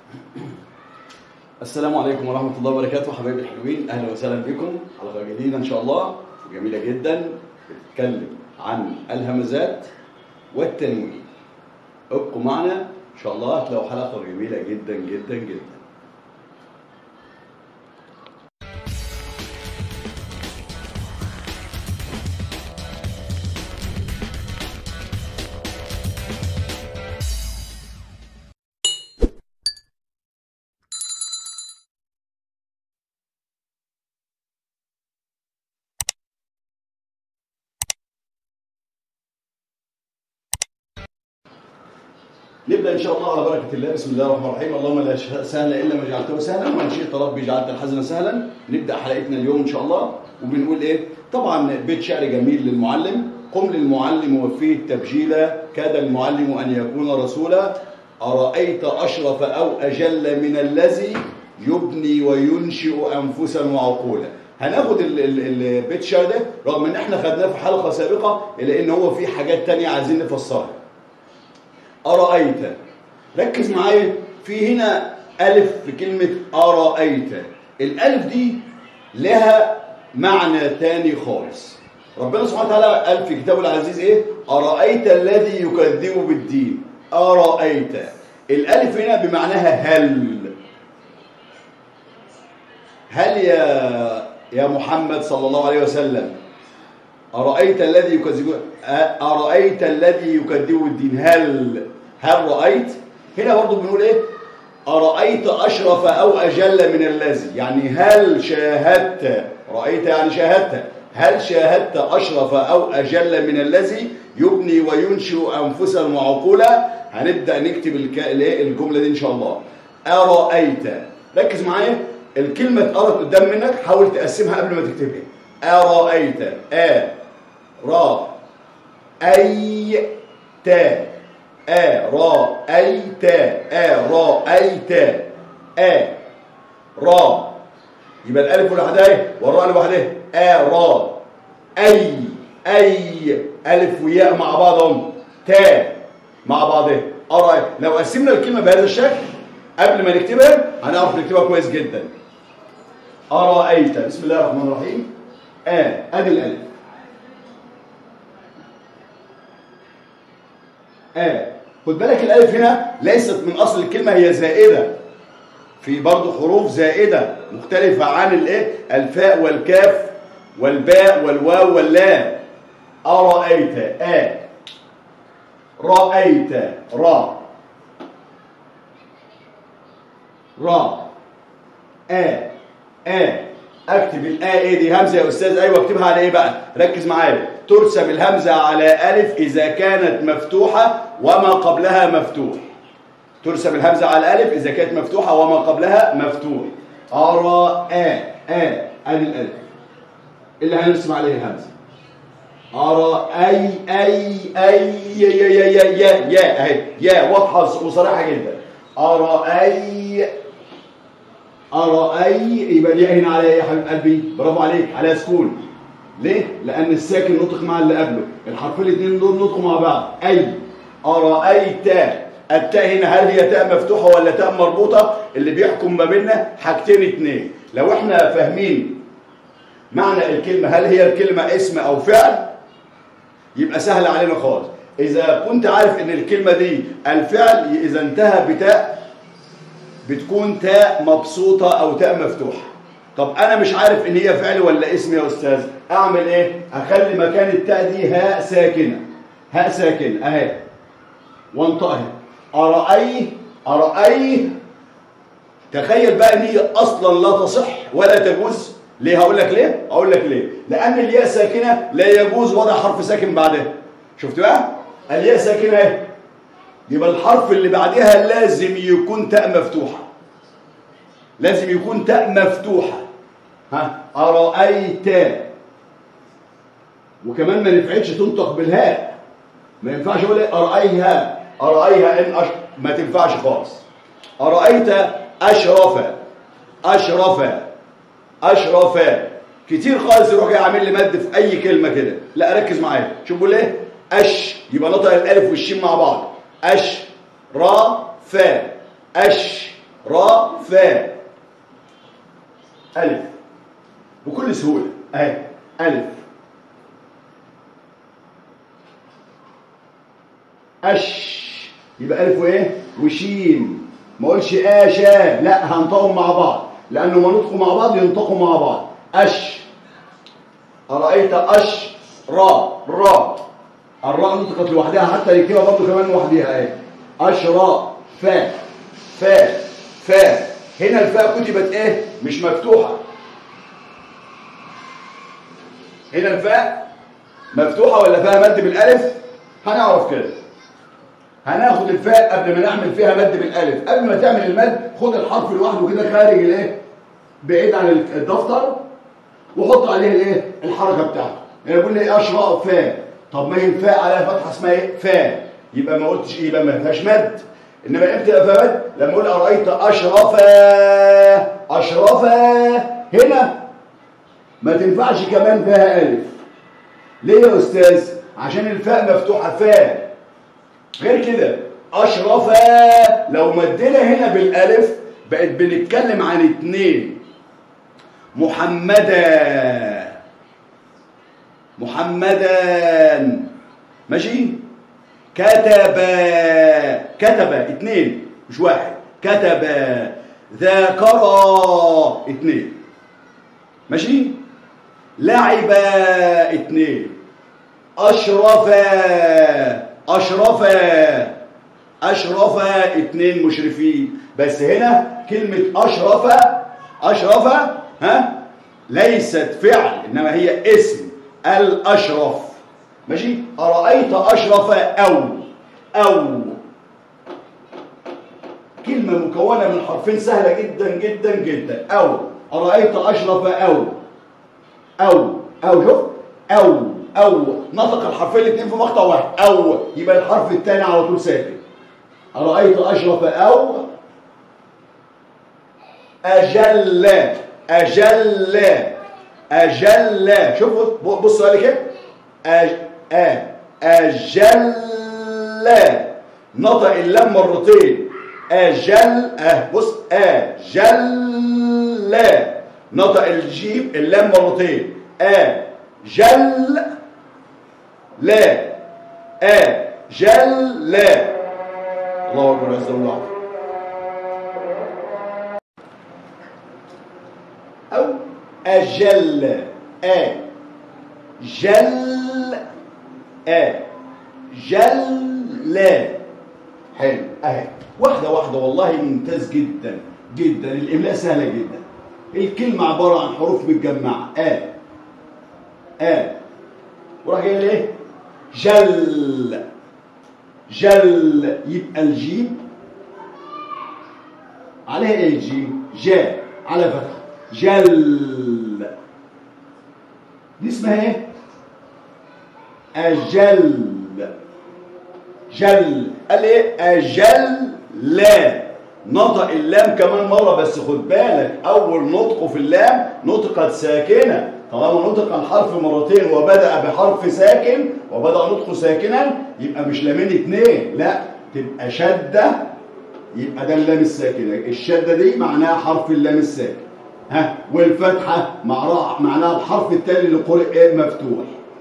السلام عليكم ورحمة الله وبركاته حبايبي الحلوين أهلا وسهلا بكم حلقة جديدة إن شاء الله وجميلة جدا بتتكلم عن الهمزات والتنوين ابقوا معنا إن شاء الله هتلاقوا حلقة جميلة جدا جدا جدا نبدا ان شاء الله على بركه الله بسم الله الرحمن الرحيم اللهم لا شيء سهل الا ما جعلته سهلا وان شئت ربي جعلت الحزن سهلا نبدا حلقتنا اليوم ان شاء الله وبنقول ايه طبعا بيت شعر جميل للمعلم قم للمعلم وفيه التبجيل كاد المعلم ان يكون رسولا ارايت اشرف او اجل من الذي يبني وينشئ انفسا وعقولا هناخد ال- ال- البيت شعر ده رغم ان احنا خدناه في حلقه سابقه الا ان هو في حاجات تانية عايزين نفسرها أرأيت ركز معايا في هنا ألف في كلمة أرأيت الألف دي لها معنى تاني خالص ربنا سبحانه وتعالى قال في كتابه العزيز إيه أرأيت الذي يكذب بالدين أرأيت الألف هنا بمعناها هل هل يا يا محمد صلى الله عليه وسلم أرأيت الذي يكذب أرأيت الذي يكذب بالدين هل هل رأيت هنا برضو بنقول إيه أرأيت أشرف أو أجل من الذي يعني هل شاهدت رأيت يعني شاهدت هل شاهدت أشرف أو أجل من الذي يبني وينشئ أنفسا وعقولا هنبدأ نكتب الك... الإيه؟ الجملة دي إن شاء الله أرأيت ركز معايا الكلمة اتقرت قدام منك حاول تقسمها قبل ما تكتبها أرأيت أ را أي تا أ را أي تا أ را أي تا أ را يبقى الألف لوحدها إيه؟ والراء لوحدها أ را أي أي ألف وياء مع بعضهم تا مع بعضها أرى لو قسمنا الكلمة بهذا الشكل قبل ما نكتبها هنعرف نكتبها كويس جدا أرأيت بسم الله الرحمن الرحيم آ أدي الألف آ خد بالك الألف هنا ليست من أصل الكلمة هي زائدة في برضه حروف زائدة مختلفة عن الإيه الفاء والكاف والباء والواو واللام أرأيت آ رأيت را را آ آ اكتب الآ ايه دي همزة يا أستاذ أيوة اكتبها على إيه بقى ركز معايا ترسم الهمزة على ألف إذا كانت مفتوحة وما قبلها مفتوح ترسم الهمزة على ألف إذا كانت مفتوحة وما قبلها مفتوح أرى آ آ أدي الألف اللي هنرسم عليه الهمزة أرى أي أي أي يا يا يا يا يا يا أهي يا واضحة وصريحة جدا أرى أي أرأي يبقى دي هنا على إيه يا حبيب قلبي برافو عليك على سكون ليه؟ لأن الساكن نطق مع اللي قبله الحرفين الاثنين دول نطقوا مع بعض أي أرأيت التاء هنا هل هي تاء مفتوحة ولا تاء مربوطة اللي بيحكم ما بيننا حاجتين اتنين لو احنا فاهمين معنى الكلمة هل هي الكلمة اسم أو فعل يبقى سهل علينا خالص إذا كنت عارف إن الكلمة دي الفعل إذا انتهى بتاء بتكون تاء مبسوطة أو تاء مفتوحة طب أنا مش عارف إن هي فعل ولا اسم يا أستاذ أعمل إيه؟ أخلي مكان التاء دي هاء ساكنة هاء ساكنة أهي وانطقها أرأي أرأي تخيل بقى إن هي أصلا لا تصح ولا تجوز ليه هقول لك ليه؟ أقول لك ليه؟ لأن الياء ساكنة لا يجوز وضع حرف ساكن بعدها شفت بقى؟ الياء ساكنة اهي يبقى الحرف اللي بعدها لازم يكون تاء مفتوحة لازم يكون تاء مفتوحة ها أرأيت وكمان ما ينفعش تنطق بالهاء ما ينفعش اقول إيه؟ أرأيها أرأيها إن أش... ما تنفعش خالص أرأيت أشرف أشرف أشرف كتير خالص يروح جاي عامل لي مد في أي كلمة كده لا ركز معايا شوف بيقول إيه أش يبقى نطق الألف والشين مع بعض أش را فا أش را فاء ألف بكل سهولة أهي ألف أش يبقى ألف وإيه وشين ما أقولش آشا لا هنطقهم مع بعض لأنه ما نطقوا مع بعض ينطقوا مع بعض أش أرأيت أش را را الراء نطقت لوحدها حتى يكتبها برضه كمان لوحدها اهي أشراء فاء فاء فاء هنا الفاء كتبت ايه مش مفتوحة هنا الفاء مفتوحة ولا فيها مد بالالف هنعرف كده هناخد الفاء قبل ما نعمل فيها مد بالالف قبل ما تعمل المد خد الحرف لوحده كده خارج الايه بعيد عن الدفتر وحط عليه الايه الحركه بتاعته يعني بيقول لي اشراء فاء طب ما هي الفاء عليها فتحه اسمها ايه فاء يبقى ما قلتش ايه يبقى ما فيهاش مد انما امتى يبقى فيها مد لما اقول ارايت اشرفا اشرفا هنا ما تنفعش كمان فيها الف ليه يا استاذ عشان الفاء مفتوحه فاء غير كده اشرفا لو مدينا هنا بالالف بقت بنتكلم عن اتنين محمدا محمدا ماشي كتب كتب اتنين مش واحد كتب ذاكر اتنين ماشي لعب اتنين أشرف أشرف أشرف اتنين مشرفين بس هنا كلمة أشرف أشرف ها ليست فعل إنما هي اسم الأشرف ماشي أرأيت أشرف أو أو كلمة مكونة من حرفين سهلة جدا جدا جدا أو أرأيت أشرف أو أو أو شوف أو أو نطق الحرفين الاثنين في مقطع واحد أو يبقى الحرف الثاني على طول ساكن أرأيت أشرف أو أجل أجل أجل شوفوا بصوا على كده أج... أ... أجل نطق اللام مرتين أجل أه بص أجل نطق الجيم اللام مرتين أجل لا أجل لا الله أكبر عز الله أو أجل أجل أجل حلو أهي واحدة واحدة والله ممتاز جدا جدا الإملاء سهلة جدا الكلمة عبارة عن حروف متجمعة آ آ وراح جاي ليه جل جل يبقى الجيم عليها ايه الجيم جاء على فتحه جل دي اسمها ايه اجل جل قال ايه اجل لا نطق اللام كمان مرة بس خد بالك أول نطقه في اللام نطقت ساكنة طالما نطق الحرف مرتين وبدأ بحرف ساكن وبدأ نطقه ساكنا يبقى مش لامين اتنين لا تبقى شدة يبقى ده اللام الساكنة الشدة دي معناها حرف اللام الساكن ها والفتحة معناها الحرف التالي اللي قرئ ايه مفتوح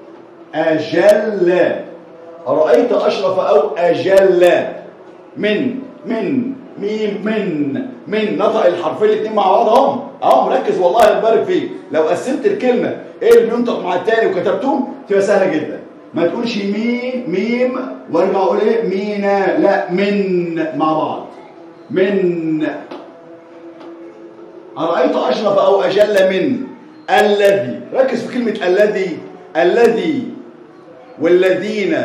أجل أرأيت أشرف أو أجل من من ميم من من نطق الحرفين الاثنين مع بعض اهم اهو مركز والله يبارك فيك لو قسمت الكلمه ايه اللي بينطق مع الثاني وكتبتهم تبقى سهله جدا ما تقولش ميم ميم وارجع اقول ايه مينا لا من مع بعض من ارايت اشرف او اجل من الذي ركز في كلمه الذي الذي والذين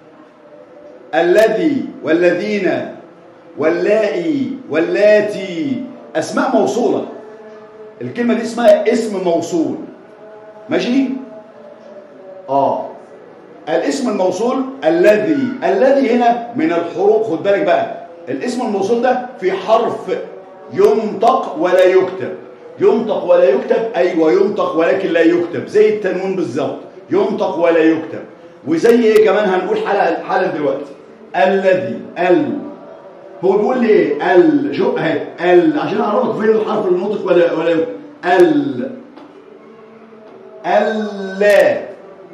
الذي والذين واللائي واللاتي اسماء موصوله الكلمه دي اسمها اسم موصول ماشي اه الاسم الموصول الذي الذي هنا من الحروف خد بالك بقى الاسم الموصول ده في حرف ينطق ولا يكتب ينطق ولا يكتب ايوه ينطق ولكن لا يكتب زي التنوين بالظبط ينطق ولا يكتب وزي ايه كمان هنقول حالا حالا دلوقتي الذي ال هو بيقول لي ايه ال شو اهي ال عشان اعرفك فين الحرف النطق ولا ولا ال اللا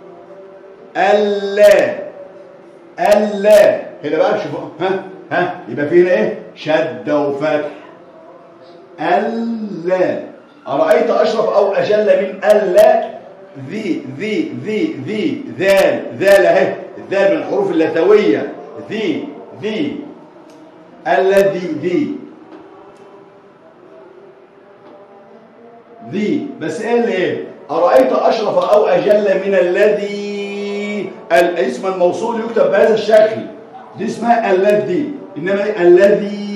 اللا اللا هنا بقى شوفوا ها ها يبقى في هنا ايه شده وفتح اللا ارايت اشرف او اجل من الا ذي ذي ذي ذي ذال ذال اهي الذال من الحروف اللثويه ذي ذي الذي ذي ذي بس ايه اللي ايه ارايت اشرف او اجل من الذي الاسم الموصول يكتب بهذا الشكل دي اسمها الذي انما إيه؟ الذي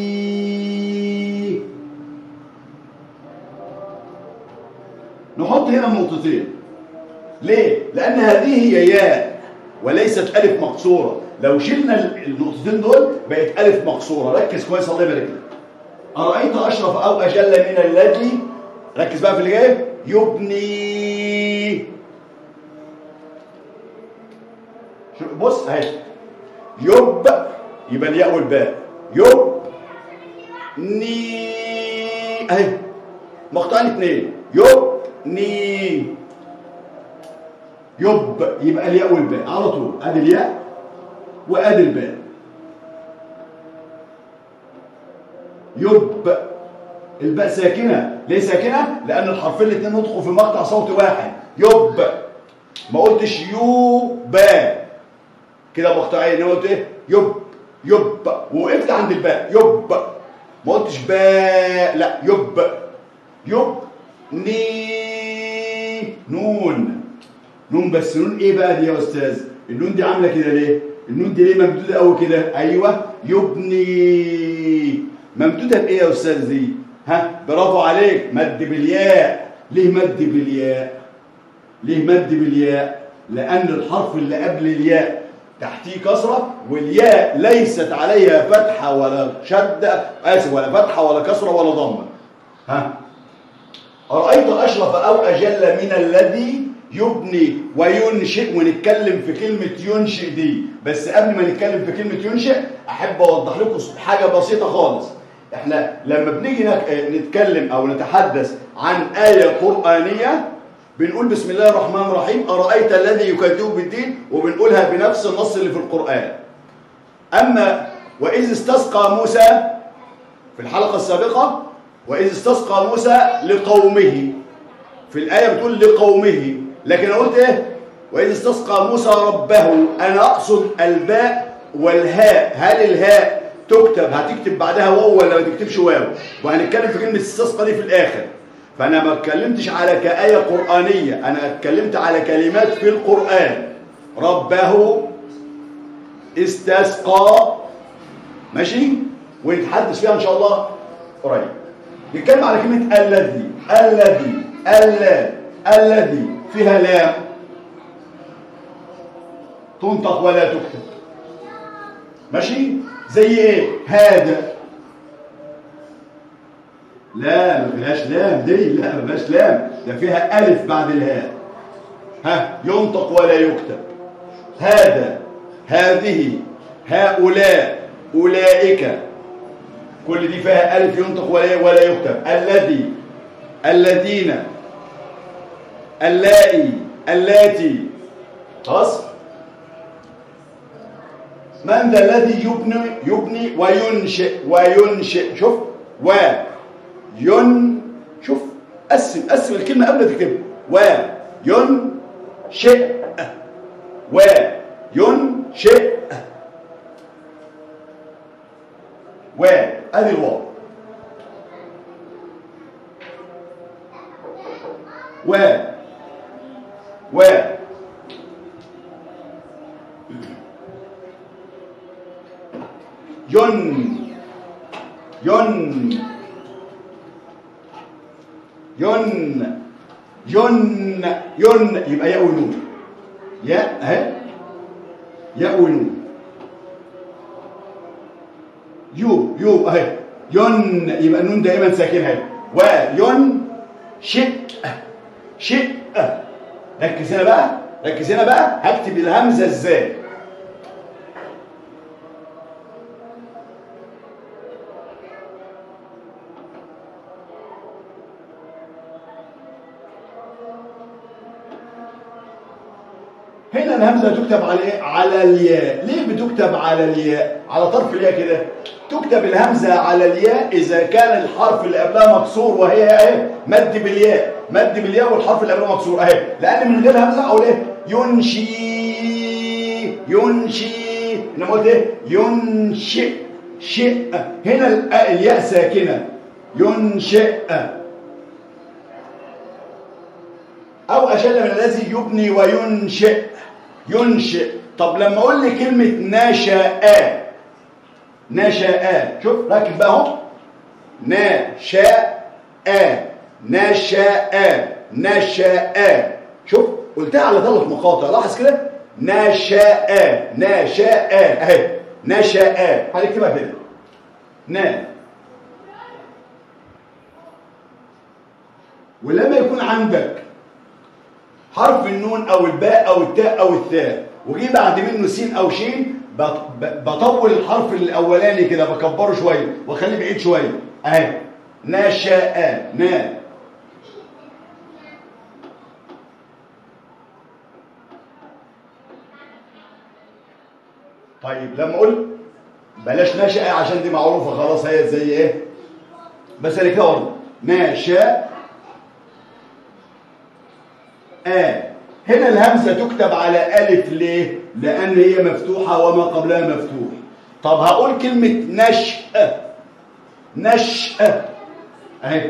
نحط هنا النقطتين ليه لان هذه هي ياء وليست الف مقصوره لو شلنا النقطتين دول بقت الف مقصوره ركز كويس الله يبارك لك ارايت اشرف او اجل من الذي ركز بقى في اللي جاي يبني شو بص اهي يب يبقى الياء والباء يب ني اهي مقطعين اثنين يب ني يب يبقى الياء والباء على طول ادي الياء وادي الباء يب الباء ساكنه ليه ساكنه لان الحرفين الاثنين نطقوا في مقطع صوتي واحد يب ما قلتش يوبا كده مقطعين انما قلت ايه يب يب ووقفت عند الباء يب ما قلتش باء لا يب يب ني نون نون بس نون ايه بقى دي يا استاذ النون دي عامله كده ليه النون دي ليه ممدوده قوي كده ايوه يبني ممدوده بايه يا استاذ دي ها برافو عليك مد بالياء ليه مد بالياء ليه مد بالياء لان الحرف اللي قبل الياء تحتيه كسره والياء ليست عليها فتحه ولا شده اسف ولا فتحه ولا كسره ولا ضمه ها أرأيت أشرف أو أجل من الذي يبني وينشئ ونتكلم في كلمة ينشئ دي بس قبل ما نتكلم في كلمة ينشئ أحب أوضح لكم حاجة بسيطة خالص احنا لما بنيجي نك- نتكلم أو نتحدث عن آية قرآنية بنقول بسم الله الرحمن الرحيم أرأيت الذي يكذب بالدين وبنقولها بنفس النص اللي في القرآن أما وإذ استسقى موسى في الحلقة السابقة وإذ استسقى موسى لقومه في الآية بتقول لقومه لكن أنا قلت إيه وإذ استسقى موسى ربه أنا أقصد الباء والهاء هل الهاء تكتب هتكتب بعدها واو ولا ما تكتبش واو وهنتكلم في كلمة استسقى دي في الآخر فأنا ما اتكلمتش على كآية قرآنية أنا اتكلمت على كلمات في القرآن ربه استسقى ماشي ونتحدث فيها إن شاء الله قريب نتكلم على كلمة الذي الذي اللا الذي فيها لام تنطق ولا تكتب ماشي زي ايه هذا لا ما فيهاش لام دي لا ما فيهاش لام ده فيها الف بعد الهاء ها ينطق ولا يكتب هذا هذه هؤلاء اولئك كل دي فيها ألف ينطق ولا ولا يكتب الذي الذين اللائي اللاتي خلاص من ذا الذي يبني يبني وينشئ وينشئ شوف و ين شوف قسم قسم الكلمة قبل ما تكتبها و ينشئ و ينشئ و ادي الواو و و ين ين ين ين ين يبقى ياء ونون ياء اهي ياء ونون يو يو اهي ين يبقى النون دائما ساكنه اهي وين شئ شئ ركز هنا بقى ركز هنا بقى هكتب الهمزه ازاي هنا الهمزة تكتب على ايه؟ على الياء ليه بتكتب على الياء على طرف الياء كده تكتب الهمزة على الياء إذا كان الحرف اللي قبلها مكسور وهي اهي مد بالياء مد بالياء والحرف اللي قبلها مكسور اهي لأن من غير همزة أقول ايه ينشي ينشي انما قلت ايه ينشئ شئ هنا ال- الياء ساكنة ينشئ أو أشد من الذي يبني وينشئ ينشئ طب لما أقول لي كلمة نشأ نشأ شوف ركز بقى اهو نشأ نشأ نشأ شوف قلتها على ثلاث مقاطع لاحظ كده نشأ نشأ اهي نشأ هنكتبها كده نا ولما يكون عندك حرف النون او الباء او التاء او الثاء وجي بعد منه سين او شين بط- ب- بطول الحرف الاولاني كده بكبره شويه واخليه بعيد شويه اهي نشاء نا طيب لما اقول بلاش نشأ عشان دي معروفه خلاص هي زي ايه بس انا كده برضه نشأ آ هنا الهمزة تكتب على ألف ليه؟ لأن هي مفتوحة وما قبلها مفتوح طب هقول كلمة نشأ نشأ أهي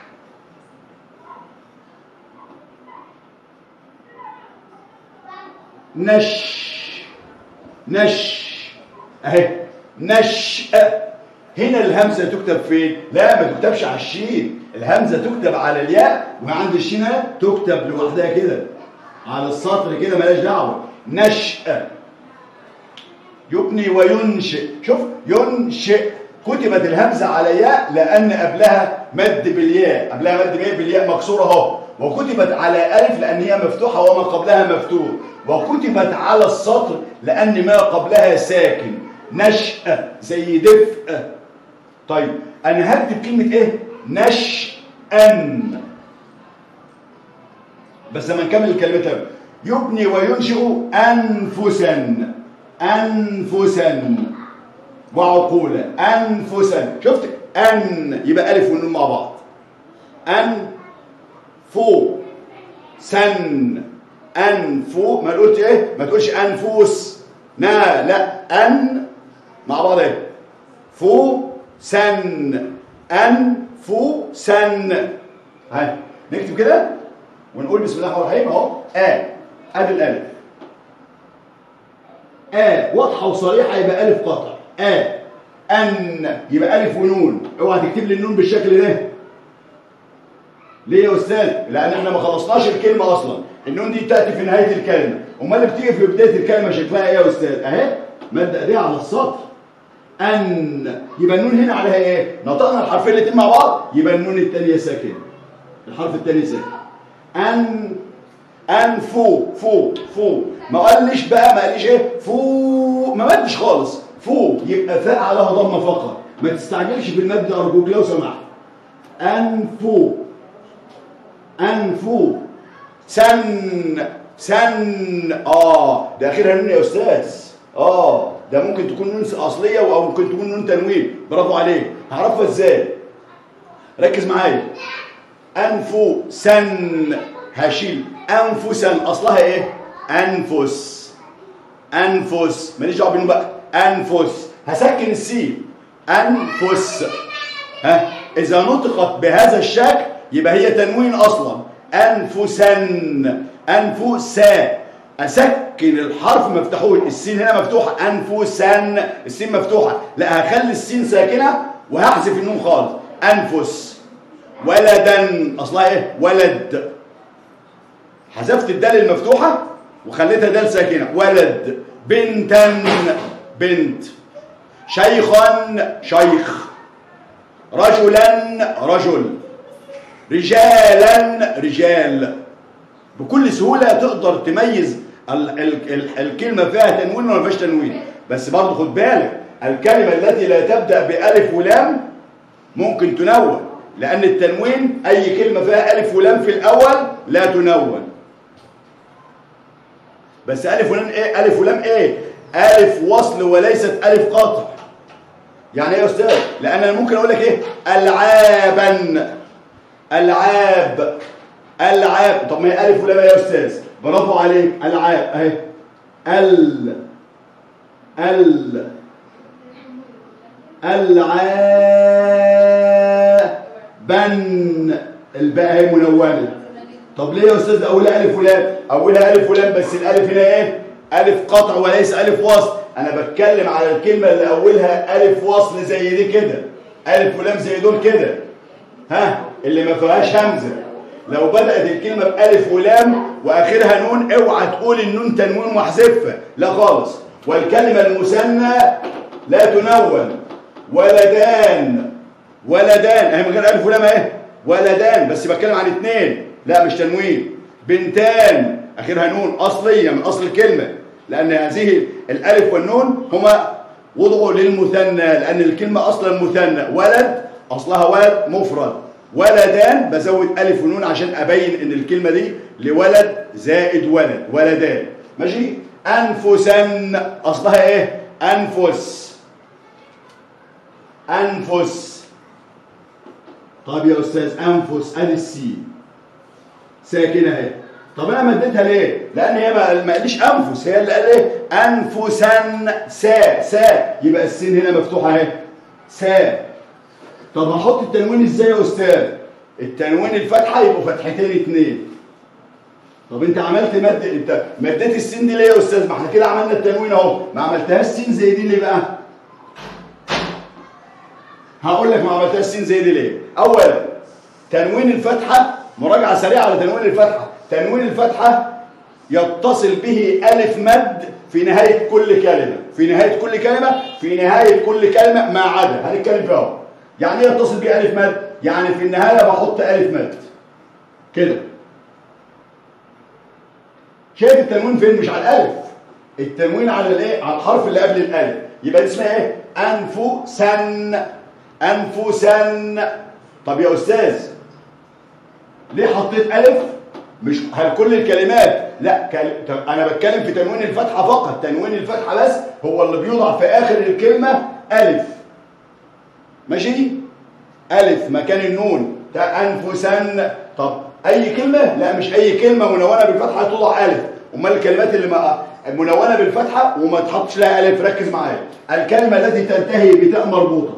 نش نش أهي نشأ هنا الهمزة تكتب فين؟ لا ما تكتبش على الشين الهمزة تكتب على الياء وعند الشين هنا تكتب لوحدها كده على السطر كده ملاش دعوة نشأ يبني وينشئ شوف ينشئ كتبت الهمزة على ياء لأن قبلها مد بالياء قبلها مد بالياء بالياء مكسورة اهو وكتبت على ألف لأن هي مفتوحة وما قبلها مفتوح وكتبت على السطر لأن ما قبلها ساكن نشأ زي دفء طيب أنا هكتب كلمة إيه؟ نشأن بس لما نكمل الكلمتها يبني وينشئ أنفسا أنفسا وعقولا أنفسا شفت أن يبقى ألف ونون مع بعض أن فو سن أنفو ما قلت إيه ما تقولش أنفوس نا لا أن مع بعض إيه فو سن أنفو سن ها نكتب كده ونقول بسم الله الرحمن الرحيم اهو آ ادي الالف آ واضحه وصريحه يبقى الف قطع آ ان يبقى الف ونون اوعى تكتب لي النون بالشكل ده ليه يا استاذ لان احنا ما خلصناش الكلمه اصلا النون دي تاتي في نهايه الكلمه امال اللي بتيجي في بدايه الكلمه شكلها ايه يا استاذ اهي ماده ايديها على السطر ان يبقى النون هنا عليها ايه نطقنا الحرفين الاثنين مع بعض يبقى النون الثانيه ساكنه الحرف الثاني ساكن ان ان فو فو فو ما قاليش بقى ما قاليش ايه فو ما مدش خالص فو يبقى فاء عليها ضمه فقط ما تستعجلش في المد ارجوك لو سمحت ان فو ان فو سن سن اه ده اخرها نون يا استاذ اه ده ممكن تكون نون اصليه او ممكن تكون نون تنوين برافو عليك هعرفها ازاي ركز معايا أنفو سن هشيل أنفسا أصلها إيه؟ أنفس أنفس ماليش دعوة بينهم بقى أنفس هسكن السين أنفس ها إذا نطقت بهذا الشكل يبقى هي تنوين أصلا أنفسا أنفسا أسكن الحرف مفتوح السين هنا مفتوحة أنفسا السين مفتوحة لا هخلي السين ساكنة وهحذف النون خالص أنفس ولدا اصلها ايه ولد حذفت الدال المفتوحه وخليتها دال ساكنه ولد بنتا بنت شيخا شيخ رجلا رجل رجالا رجال بكل سهوله تقدر تميز ال ال ال الكلمه فيها تنوين ولا ما فيهاش تنوين بس برضه خد بالك الكلمه التي لا تبدا بالف ولام ممكن تنون لأن التنوين أي كلمة فيها ألف ولام في الأول لا تنون بس الف ولام ايه الف ولام ايه الف وصل وليست الف قطع يعني ايه يا استاذ لان انا ممكن اقول لك ايه العابا العاب العاب طب ما هي الف ولام إيه يا استاذ برافو عليك العاب اهي ال ال العابن الباء اهي منونه طب ليه يا استاذ اولها الف ولام اولها الف ولام بس الالف هنا ايه الف قطع وليس الف وصل انا بتكلم على الكلمه اللي اولها الف وصل زي دي كده الف ولام زي دول كده ها اللي ما فيهاش همزه لو بدات الكلمه بالف ولام واخرها نون اوعى تقول النون تنوين واحذفها لا خالص والكلمه المثنى لا تنون ولدان ولدان اهي من غير الف ولام اهي ولدان بس بتكلم عن اثنين لا مش تنوين بنتان اخرها نون اصليه من اصل الكلمه لان هذه الالف والنون هما وضعوا للمثنى لان الكلمه اصلا مثنى ولد اصلها ولد مفرد ولدان بزود الف ونون عشان ابين ان الكلمه دي لولد زائد ولد ولدان ماشي انفسا اصلها ايه انفس انفس طب يا استاذ انفس ادي السين ساكنه اهي طب انا مديتها ليه لان هي ما ما قاليش انفس هي اللي قال ايه انفسا سا سا يبقى السين هنا مفتوحه اهي سا طب هحط التنوين ازاي يا استاذ التنوين الفتحه يبقوا فتحتين اتنين طب انت عملت مد انت مديت السين دي ليه يا استاذ ما احنا كده عملنا التنوين اهو ما عملتهاش سين زي دي ليه بقى هقول لك ما عملتهاش سين زي دي ليه اولا تنوين الفتحه مراجعه سريعه على تنوين الفتحه تنوين الفتحه يتصل به الف مد في نهايه كل كلمه في نهايه كل كلمه في نهايه كل كلمه ما عدا هنتكلم فيها اهو يعني ايه يتصل به الف مد يعني في النهايه بحط الف مد كده شايف التنوين فين مش على الالف التنوين على الايه على الحرف اللي قبل الالف يبقى دي اسمها ايه انفسا انفسا طب يا استاذ ليه حطيت الف مش هل كل الكلمات لا كل... طب انا بتكلم في تنوين الفتحه فقط تنوين الفتحه بس هو اللي بيوضع في اخر الكلمه الف ماشي الف مكان النون انفسا طب اي كلمه لا مش اي كلمه منونه بالفتحه توضع الف امال الكلمات اللي ما منونه بالفتحه وما تحطش لها الف ركز معايا الكلمه التي تنتهي بتاء مربوطه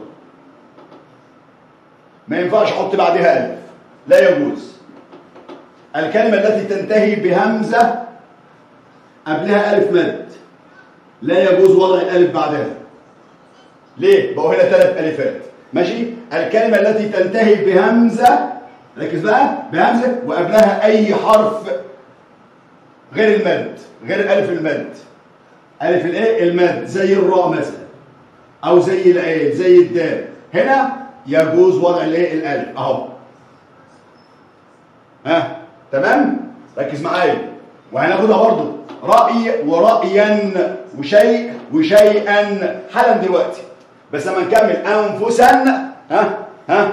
ما ينفعش احط بعدها الف لا يجوز الكلمه التي تنتهي بهمزه قبلها الف مد لا يجوز وضع الالف بعدها ليه بقوا هنا ثلاث الفات ماشي الكلمه التي تنتهي بهمزه ركز بقى بهمزه وقبلها اي حرف غير المد غير الف المد الف الايه المد زي الراء مثلا او زي العين زي الدال هنا يجوز وضع الايه الالف اهو ها تمام ركز معايا وهناخدها برضو راي ورايا وشيء وشيئا حالا دلوقتي بس لما نكمل انفسا ها ها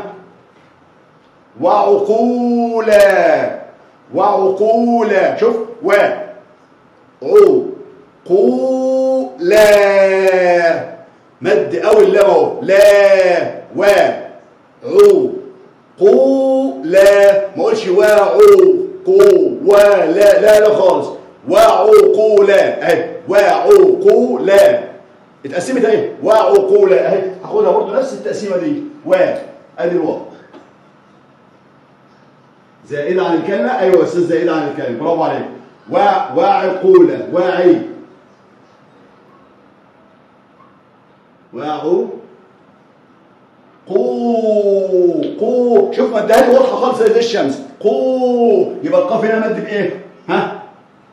وعقولا وعقولا شوف و عو قو لا مد اول لا اهو لا و عو قو لا ما اقولش واعو قو ولا لا لا خالص وعقولا اهي وعقولا اتقسمت اهي وعقولا اهي هاخدها برضه نفس التقسيمه دي و ادي الواو زائدة عن الكلمة ايوه يا استاذ زائدة عن الكلمة برافو عليك و وعقولا واعي واعو قو قو شوف ما اداها لي واضحه خالص زي الشمس قو يبقى القاف هنا مد بايه ها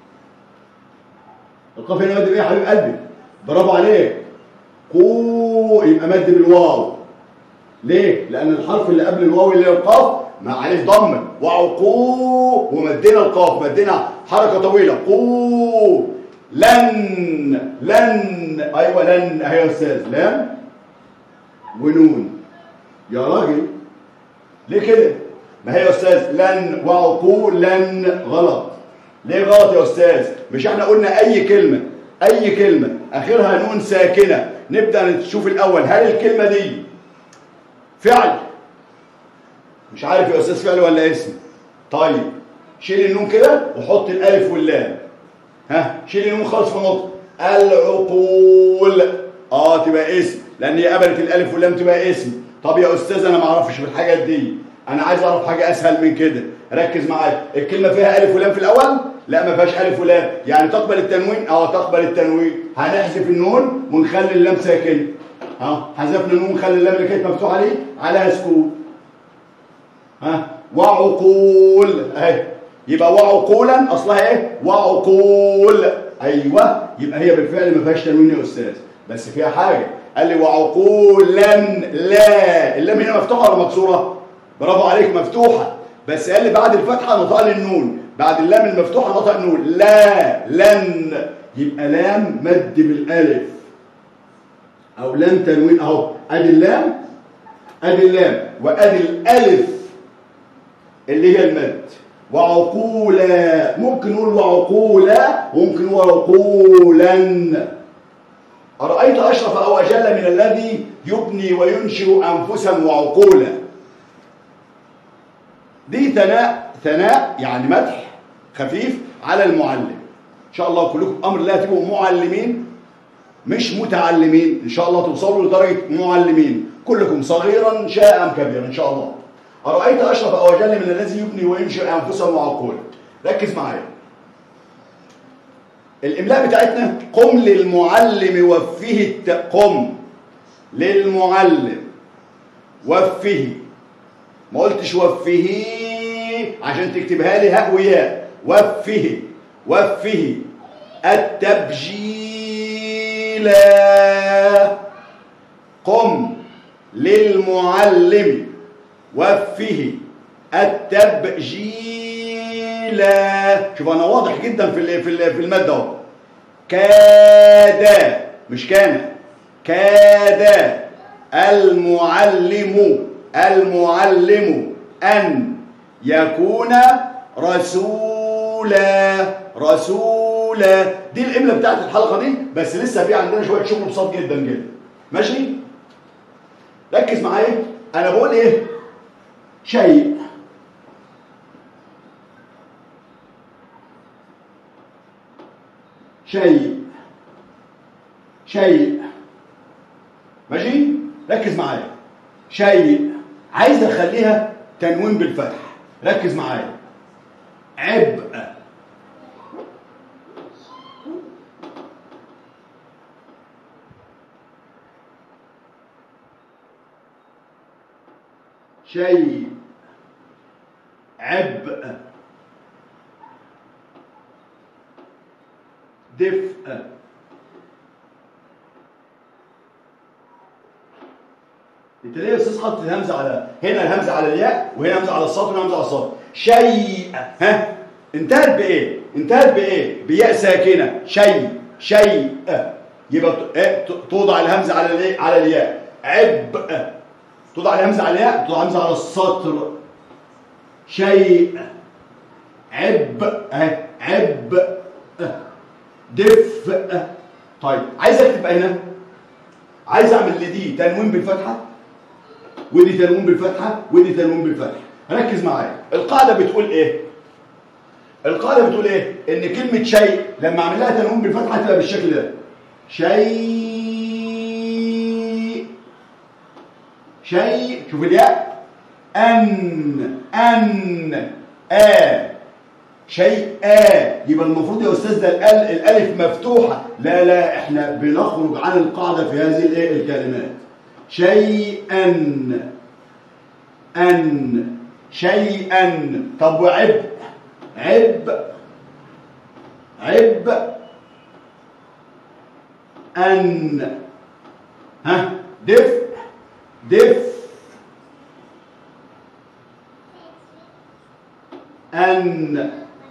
القاف هنا مد بايه يا حبيب قلبي برافو عليك قو يبقى مد بالواو ليه لان الحرف اللي قبل الواو اللي هي القاف ما عليه ضمه وعقو ومدينا القاف مدينا حركه طويله قو لن لن ايوه لن اهي يا استاذ لام ونون يا راجل ليه كده ما هي يا استاذ لن وعقول لن غلط ليه غلط يا استاذ مش احنا قلنا اي كلمه اي كلمه اخرها نون ساكنه نبدا نشوف الاول هل الكلمه دي فعل مش عارف يا استاذ فعل ولا اسم طيب شيل النون كده وحط الالف واللام ها شيل النون خالص في نقطه العقول اه تبقى اسم لان هي قبلت الالف واللام تبقى اسم طب يا استاذ انا ما اعرفش في الحاجات دي انا عايز اعرف حاجه اسهل من كده ركز معايا الكلمه فيها الف ولام في الاول لا ما فيهاش الف ولام يعني تقبل التنوين اه تقبل التنوين هنحذف النون ونخلي اللام ساكن ها حذفنا النون ونخلي اللام اللي كانت مفتوحه دي عليها سكون ها وعقول اهي يبقى وعقولا اصلها ايه وعقول ايوه يبقى هي بالفعل ما فيهاش تنوين يا استاذ بس فيها حاجه قال لي وعقولا لا اللام هنا مفتوحه ولا مكسوره برافو عليك مفتوحه بس قال لي بعد الفتحه نطق لي النون بعد اللام المفتوحه نطق النون لا لن يبقى لام مد بالالف او لام تنوين اهو ادي اللام ادي اللام وادي الالف اللي هي المد وعقولا ممكن نقول وعقولا وممكن نقول عقولا أرأيت أشرف أو أجل من الذي يبني وينشئ أنفسا وعقولا دي ثناء ثناء يعني مدح خفيف على المعلم إن شاء الله كلكم أمر الله تبقوا معلمين مش متعلمين إن شاء الله توصلوا لدرجة معلمين كلكم صغيرا شاء أم كبيرا إن شاء الله أرأيت أشرف أو أجل من الذي يبني وينشئ أنفسا وعقولا ركز معايا الإملاء بتاعتنا قم للمعلم وفه الت... قم للمعلم وفه ما قلتش وفه عشان تكتبها لي هاء وياء وفه وفه التبجيل قم للمعلم وفه التبجيل شوف انا واضح جدا في ال في ال في الماده اهو كاد مش كان كاد المعلم المعلم ان يكون رسولا رسولا دي الاملا بتاعت الحلقه دي بس لسه في عندنا شويه شغل بسيط جدا جدا ماشي ركز معايا انا بقول ايه شيء شيء شيء ماشي ركز معايا شيء عايز اخليها تنوين بالفتح ركز معايا عبء شيء عبء دفء انت ليه يا استاذ حاطط الهمزه على هنا الهمزه على الياء وهنا همزه على الصاد وهنا همزه على الصاد شيء ها انتهت بايه انتهت بايه بياء ساكنه شيء شيء يبقى ايه توضع الهمزه على الايه على الياء عبء توضع الهمزه على الياء توضع الهمزه على السطر شيء عبء عبء دفء طيب عايز اكتب هنا عايز اعمل لدي تنوين بالفتحه ودي تنوين بالفتحه ودي تنوين بالفتحه ركز معايا القاعده بتقول ايه القاعده بتقول ايه ان كلمه شيء لما اعمل لها تنوين بالفتحه تبقى بالشكل ده شيء شيء شوف الياء ان ان آ شيء آ يبقى المفروض يا استاذ ده الالف مفتوحه لا لا احنا بنخرج عن القاعده في هذه الايه الكلمات شيئا ان شيئا طب وعب عب عب ان ها دف دف ان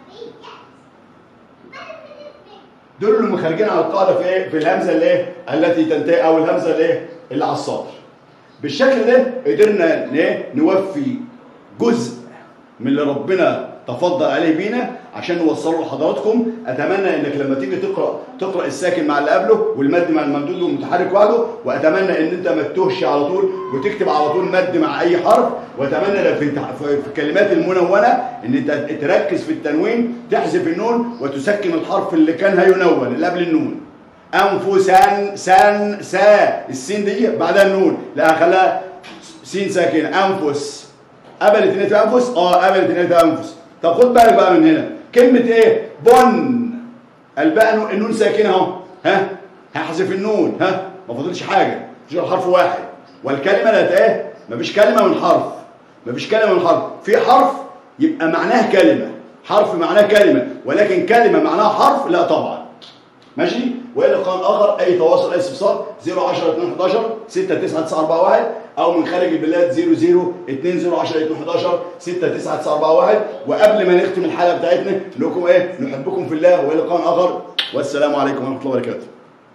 دول اللي مخرجين على القاعده في ايه في الهمزه اللي ايه التي تنتهي او الهمزه اللي ايه اللي على السطر بالشكل ده قدرنا ايه نوفي جزء من اللي ربنا تفضل عليه بينا عشان نوصله لحضراتكم اتمنى انك لما تيجي تقرا تقرا الساكن مع اللي قبله والمد مع الممدود والمتحرك وحده واتمنى ان انت ما تتوهش على طول وتكتب على طول مد مع اي حرف واتمنى لو في في الكلمات المنونه ان انت تركز في التنوين تحذف النون وتسكن الحرف اللي كان هينون اللي قبل النون انفسان سان سا السين دي بعدها النون لا خلاها سين ساكنه انفس قبلت ان في انفس اه قبلت ان في انفس طب خد بالك بقى من هنا كلمه ايه بن الباء النون ساكنه اهو ها هحذف النون ها ما فاضلش حاجه مفيش حرف واحد والكلمه لا ايه مفيش كلمه من حرف مفيش كلمه من حرف في حرف يبقى معناه كلمه حرف معناه كلمه ولكن كلمه معناها حرف لا طبعا ماشي والى لقاء اخر اي تواصل اي استفسار 010 2 11 6 9 9 4 1 او من خارج البلاد 00 2 0 10 2 11 6 9 9 4 1 وقبل ما نختم الحلقه بتاعتنا نقول لكم ايه نحبكم في الله والى لقاء اخر والسلام عليكم ورحمه الله وبركاته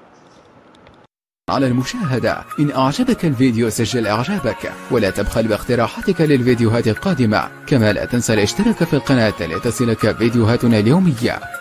على المشاهدة إن أعجبك الفيديو سجل إعجابك ولا تبخل باقتراحاتك للفيديوهات القادمة كما لا تنسى الاشتراك في القناة لتصلك فيديوهاتنا اليومية